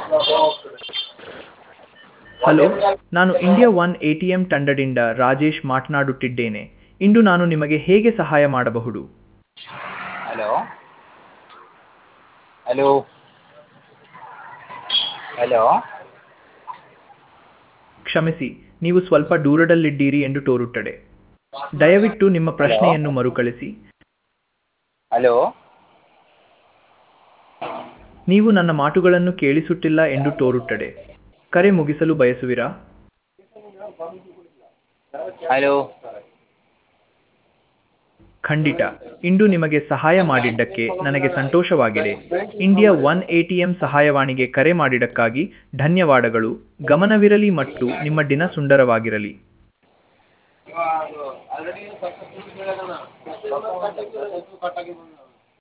hello ನಾನು India one A T M ತಂಡದಿಂದ ರಾಜೇಶ್ ಮಾತನಾಡುತ್ತಿದ್ದೇನೆ ಇಂದು ನಾನು ನಿಮಗೆ ಹೇಗೆ ಸಹಾಯ ಮಾಡಬಹುದು ಹಲೋ ಹಲೋ ಹಲೋ ಕ್ಷಮಿಸಿ ನೀವು ಸ್ವಲ್ಪ ದೂರದಲ್ಲಿದ್ದೀರಿ ಎಂದು ತೋರುತ್ತದೆ ದಯವಿಟ್ಟು ನಿಮ್ಮ ಪ್ರಶ್ನೆಯನ್ನು ಮರುಕಳಿಸಿ ಹಲೋ ನೀವು ನನ್ನ ಮಾತುಗಳನ್ನು ಕೇಳಿಸುತ್ತಿಲ್ಲ ಎಂದು ತೋರುತ್ತದೆ ಕರೆ ಮುಗಿಸಲು ಬಯಸುವಿರಾ ಹಲೋ ಖಂಡಿತ ಇಂದು ನಿಮಗೆ ಸಹಾಯ ಮಾಡಿದ್ದಕ್ಕೆ ನನಗೆ ಸಂತೋಷವಾಗಿದೆ India one A T M ಸಹಾಯವಾಣಿಗೆ ಕರೆ ಮಾಡಿದ್ದಕ್ಕಾಗಿ ಧನ್ಯವಾದಗಳು ಗಮನವಿರಲಿ ಮತ್ತು ನಿಮ್ಮ ದಿನ ಸುಂದರವಾಗಿರಲಿ ಆಲ್ರೆಡಿ